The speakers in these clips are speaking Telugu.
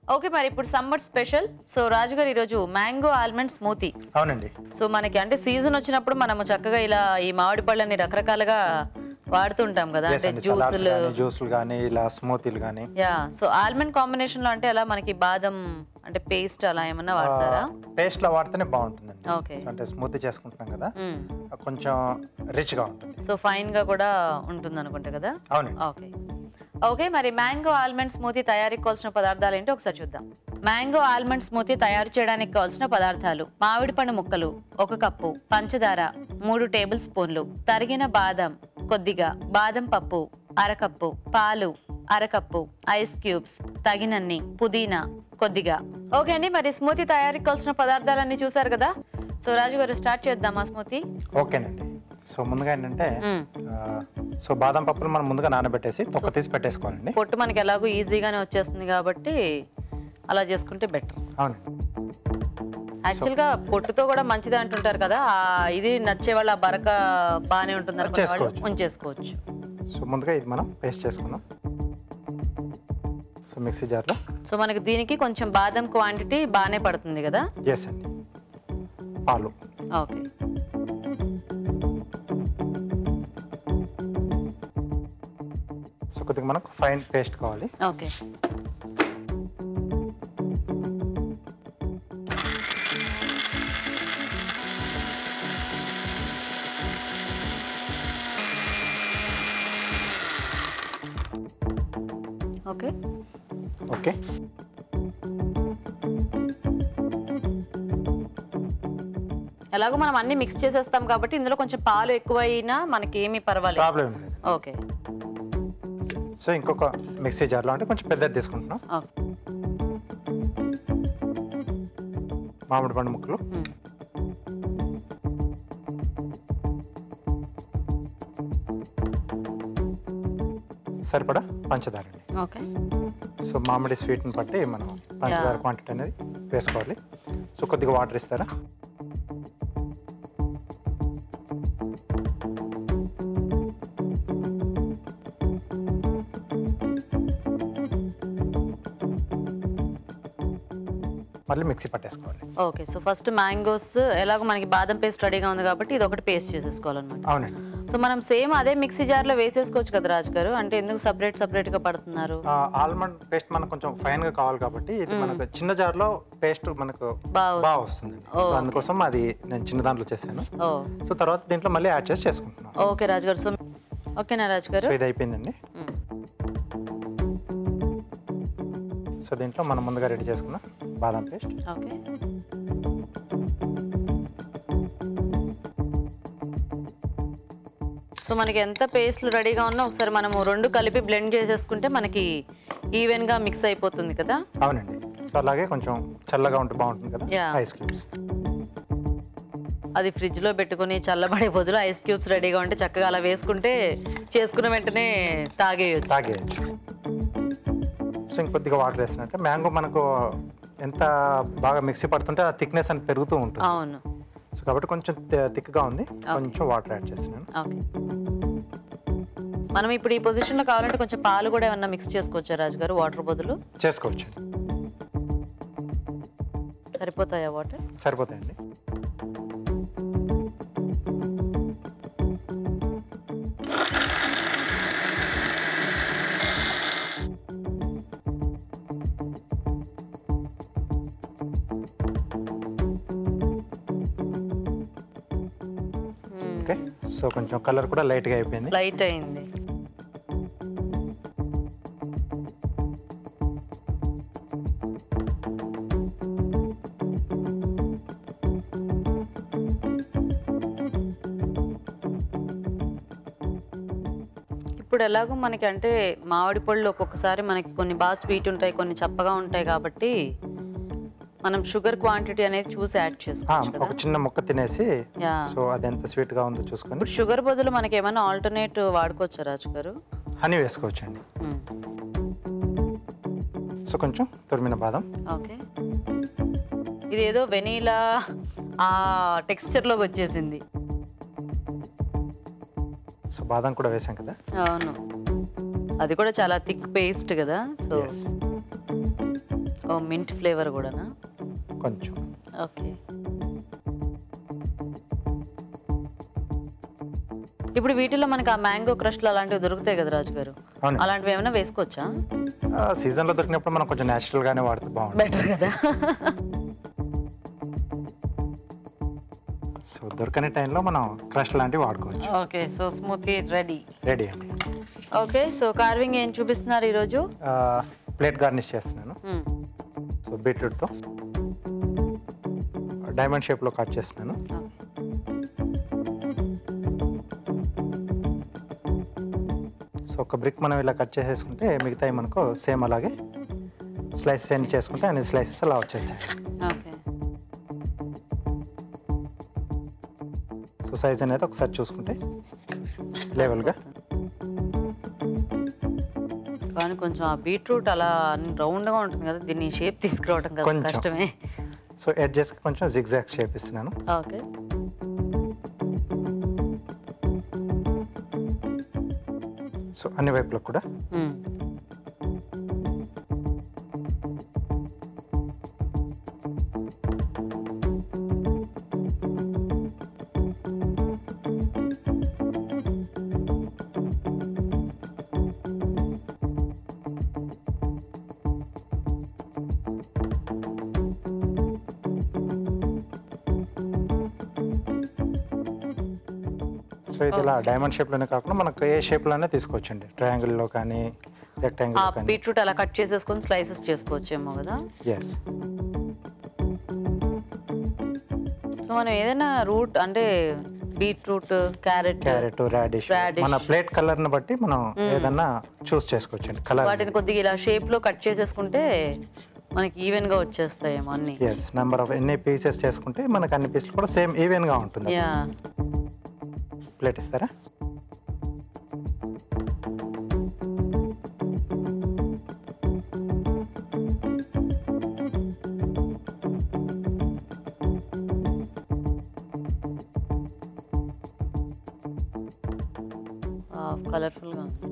ఓకే మరి ఇప్పుడు summer special so Raju garu ఈరోజు మ్యాంగో ఆల్మండ్ స్మూతీ అవునండి సో మనకి అంటే సీజన్ వచ్చినప్పుడు మనము చక్కగా ఇలా ఈ మామిడి పళ్ళని రకరకాలుగా వాడుతుంటాం కదా Yes అంటే అండి, salads జ్యూసులు కానీ జ్యూసులు కానీ ఇలా స్మూతీలు కానీ యా సో ఆల్మండ్ కాంబినేషన్ లో అంటే అలా మనకి బాదం అంటే పేస్ట్ అలా ఏమన్నా వాడతారా పేస్ట్ లో వాడితేనే బాగుంటుందండి Okay. So అంటే స్మూతీ చేసుకుంటున్నాం కదా మ్మ్. కొంచెం రిచ్ గా ఉంటుంది సో ఫైన్ గా కూడా ఉంటుంది అనుకుంటా కదా అవునండి ఓకే ఓకే మరి మ్యాంగో ఆల్మండ్ స్మూతీ తయారీకి కావాల్సిన పదార్థాలు ఏంటో ఒకసారి చూద్దాం మ్యాంగో ఆల్మండ్ స్మూతీ తయారు చేయడానికి కావాల్సిన పదార్థాలు మామిడి పండు ముక్కలు ఒక కప్పు పంచదార మూడు టేబుల్ స్పూన్లు తరిగిన బాదం కొద్దిగా బాదం పప్పు అరకప్పు పాలు అరకప్పు ఐస్ క్యూబ్స్ తగినన్ని పుదీనా కొద్దిగా ఓకే అండి మరి స్మూతీ తయారీకి కావాల్సిన పదార్థాలన్నీ చూసారు కదా సో రాజు గారు స్టార్ట్ చేద్దామా స్మూతీ ఓకేనండి సో ముందుగా ఏంటంటే మ్మ్. ఆ, సో బాదం పప్పులు మనం ముందుగా నానబెట్టేసి తొక్క తీసి పెట్టేసుకోవాలండి పొట్టు మనకి ఎలాగో ఈజీగానే వచ్చేస్తుంది కాబట్టి అలా చేసుకుంటే బెటర్ అవునండి యాక్చువల్గా పొట్టుతో కూడా మంచిది అంటుంటారు కదా ఆ ఇది నచ్చే వాళ్ళ ఆ బరక బాగానే ఉంటుంది అనుకునే వాళ్ళు చేసుకోవచ్చు. ఉంచేసుకోవచ్చు సో ముందుగా ఇది మనం పేస్ట్ చేసుకుందాం సో మిక్సీ జార్లో సో మనకి దీనికి కొంచెం బాదం క్వాంటిటీ బాగానే పడుతుంది కదా ఎస్ అండి పాలు ఓకే సో కొద్దిగా మనకు ఫైన్ పేస్ట్ కావాలి ఓకే ఓకే ఓకే ఎలాగో మనం అన్ని మిక్స్ చేసేస్తాం కాబట్టి ఇందులో కొంచెం పాలు ఎక్కువైనా మనకి ఏమీ పర్వాలేదు ప్రాబ్లం లేదు ఓకే సో ఇంకొక మిక్సీ జార్లో అంటే కొంచెం పెద్దది తీసుకుంటున్నాం ఓకే మామిడి పండు ముక్కలు మ్మ్. సరిపడా పంచదార అండి ఓకే సో మామిడి స్వీట్ని బట్టి మనం పంచదార Yeah. క్వాంటిటీ అనేది వేసుకోవాలి సో కొద్దిగా వాటర్ ఇస్తారా మళ్ళీ మిక్సీ పట్టేసుకోవాలి ఓకే సో ఫస్ట్ మ్యాంగోస్ ఎలాగో మనకి బాదం పేస్ట్ రెడీగా ఉంది కాబట్టి ఇది ఒకటి పేస్ట్ చేసేసుకోవాలన్నమాట అవునండి సో మనం సేమ్ అదే మిక్సీ జార్లో వేసేసుకోవచ్చు కదా రాజు గారు అంటే ఎందుకు సపరేట్ సపరేట్ గా పడుతున్నారు ఆల్మండ్ పేస్ట్ మనకు కొంచెం ఫైన్ గా కావాలి కాబట్టి ఇది మనకు చిన్న జార్లో పేస్ట్ మనకు బాగా బాగా వస్తుంది సో Okay. అందుకోసం అది నేను చిన్న దాంట్లో చేశాను ఓ సో తర్వాత దీంట్లో మళ్ళీ యాడ్ చేసి చేసుకుంటున్నాను ఓకే రాజు గారు సో ఓకేనా రాజు గారు సో ఇది అయిపోయిందండి మ్మ్. సో దీంట్లో మనం ముందుగా రెడీ చేసుకున్న బాదం పేస్ట్ ఓకే సో మనకి ఎంత పేస్ట్లు రెడీగా ఉన్నా ఒకసారి మనము రెండు కలిపి బ్లెండ్ చేసేసుకుంటే మనకి ఈవెన్ గా మిక్స్ అయిపోతుంది కదా అవునండి సో అలాగే కొంచెం చల్లగా ఉంటే బాగుంటుంది కదా Yeah. ఐస్ క్యూబ్స్ అది ఫ్రిడ్జ్ లో పెట్టుకుని చల్లబడే బదులు ఐస్ క్యూబ్స్ రెడీగా ఉంటే చక్కగా అలా వేసుకుంటే చేసుకున్న వెంటనే తాగేయచ్చు తాగేయచ్చు సో ఇంకొద్దిగా వాటర్ వేసినట్టే మ్యాంగో మనకు ఎంత బాగా మిక్సీ పడుతుంటే ఆ థిక్నెస్ అని పెరుగుతూ ఉంటుంది అవును సో కాబట్టి కొంచెం థిక్గా ఉంది కొంచెం వాటర్ యాడ్ చేస్తున్నాను ఓకే మనం ఇప్పుడు ఈ పొజిషన్ లో కావాలంటే కొంచెం పాలు కూడా ఏమన్నా మిక్స్ చేసుకోవచ్చా రాజు గారు వాటర్ బదులు చేసుకోవచ్చు సరిపోతాయా వాటర్ సరిపోతాయండి ఓకే సో కొంచెం కలర్ కూడా లైట్గా అయిపోయింది లైట్ అయింది ఇప్పుడు ఎలాగో మనకి అంటే మామిడి పళ్ళు ఒక్కొక్కసారి మనకి కొన్ని బాగా స్వీట్ ఉంటాయి కొన్ని చప్పగా ఉంటాయి కాబట్టి మనం షుగర్ క్వాంటిటీ అనేది చూసి యాడ్ ఆ, చేసుకోవచ్చు ఒక కదా చిన్న ముక్క తినేసి యా సో అది ఎంత స్వీట్గా ఉందో చూసుకొని ఇప్పుడు షుగర్ బదులు మనకి ఏమైనా ఆల్టర్నేట్ వాడుకోవచ్చా రాజు గారు హనీ వేసుకోవచ్చండి మ్మ్. సో కొంచెం తురిమిన బాదం ఓకే ఇది ఏదో వెనీలా ఆ టెక్స్చర్లోకి వచ్చేసింది సో బాదం కూడా వేసాం కదా అవును అది కూడా చాలా థిక్ పేస్ట్ కదా so yes oh mint flavour కూడానా కొంచెం ఓకే ఇప్పుడు వీటిలో మనకి ఆ మ్యాంగో క్రష్లు అలాంటివి దొరుకుతాయి కదా రాజు గారు అవును అలాంటివి ఏమైనా వేసుకోవచ్చా సీజన్లో దొరికినప్పుడు మనం కొంచెం న్యాచురల్గానే వాడితే బాగుంటుంది బెటర్ కదా సో దొరకని టైంలో మనం క్రష్ లాంటివి వాడుకోవచ్చు okay so smoothie ready ready అండి ఓకే సో కార్వింగ్ ఏం చూపిస్తున్నారు ఈరోజు ప్లేట్ గార్నిష్ చేస్తున్నాను మ్మ్. సో బీట్రూట్తో డైమండ్ షేప్లో కట్ చేస్తున్నాను సో ఒక బ్రిక్ మనం ఇలా కట్ చేసేసుకుంటే మిగతాయి మనకు సేమ్ అలాగే స్లైసెస్ అన్ని చేసుకుంటే అన్ని స్లైసెస్ అలా వచ్చేసాయి ఓకే సో సైజ్ అనేది ఒకసారి చూసుకుంటే లెవెల్గా కానీ కొంచెం ఆ బీట్రూట్ అలా రౌండ్గా ఉంటుంది కదా దీన్ని షేప్ తీసుకురావడం కదా కొంచెం. కష్టమే సో ఎడ్జెస్కి కొంచెం జిగ్జాగ్ షేప్ ఇస్తున్నాను ఓకే సో అన్ని వైపులకు కూడా మ్మ్. సో ఇది ఇలా డైమండ్ షేప్లోనే కాకుండా మనకు ఏ షేప్లోనే తీసుకోవచ్చండి ట్రయాంగిల్లో కానీ ఆ రెక్టాంగిల్ కానీ బీట్రూట్ అలా కట్ చేసేసుకొని స్లైసెస్ చేసుకోవచ్చేమో కదా ఎస్ సో మనం ఏదైనా రూట్ అంటే beetroot carrot carrot radish Radish. మన ప్లేట్ కలర్ని బట్టి మనం ఏదన్నా చూస్ చేసుకోవచ్చండి కలర్ వాటిని కొద్దిగా ఇలా షేప్ లో కట్ చేసేసుకుంటే మనకి ఈవెన్ గా వచ్చేస్తాయేమో అన్ని ఎస్ నెంబర్ ఆఫ్ ఎన్ని పీసెస్ చేసుకుంటే మనకు అన్ని పీసులు కూడా సేమ్ ఈవెన్గా ఉంటుంది యా ప్లేట్ ఇస్తారా కలర్ఫుల్ గా ఉంది.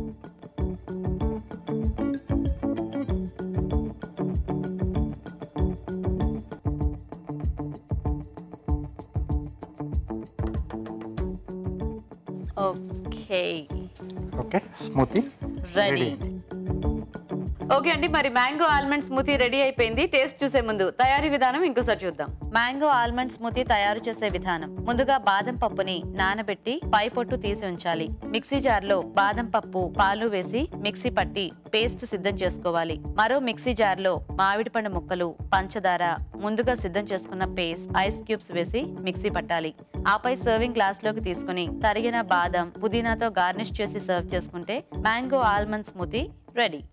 Okay okay smoothie ready okay అండి మరి మ్యాంగో ఆల్మండ్ స్మూతీ రెడీ అయిపోయింది టేస్ట్ చూసే ముందు తయారీ విధానం ఇంకోసారి చూద్దాం మ్యాంగో ఆల్మండ్ స్మూతీ తయారు చేసే విధానం ముందుగా బాదం పప్పుని నానబెట్టి పై పొట్టు తీసి ఉంచాలి మిక్సీ జార్ లో బాదం పప్పు పాలు వేసి మిక్సీ పట్టి పేస్ట్ సిద్ధం చేసుకోవాలి మరో మిక్సీ జార్ లో మామిడి పండు ముక్కలు పంచదార ముందుగా సిద్ధం చేసుకున్న పేస్ట్ ఐస్ క్యూబ్స్ వేసి మిక్సీ పట్టాలి ఆపై సర్వింగ్ గ్లాస్ లోకి తీసుకుని తరిగిన బాదం పుదీనాతో గార్నిష్ చేసి సర్వ్ చేసుకుంటే మ్యాంగో ఆల్మండ్ స్మూతీ రెడీ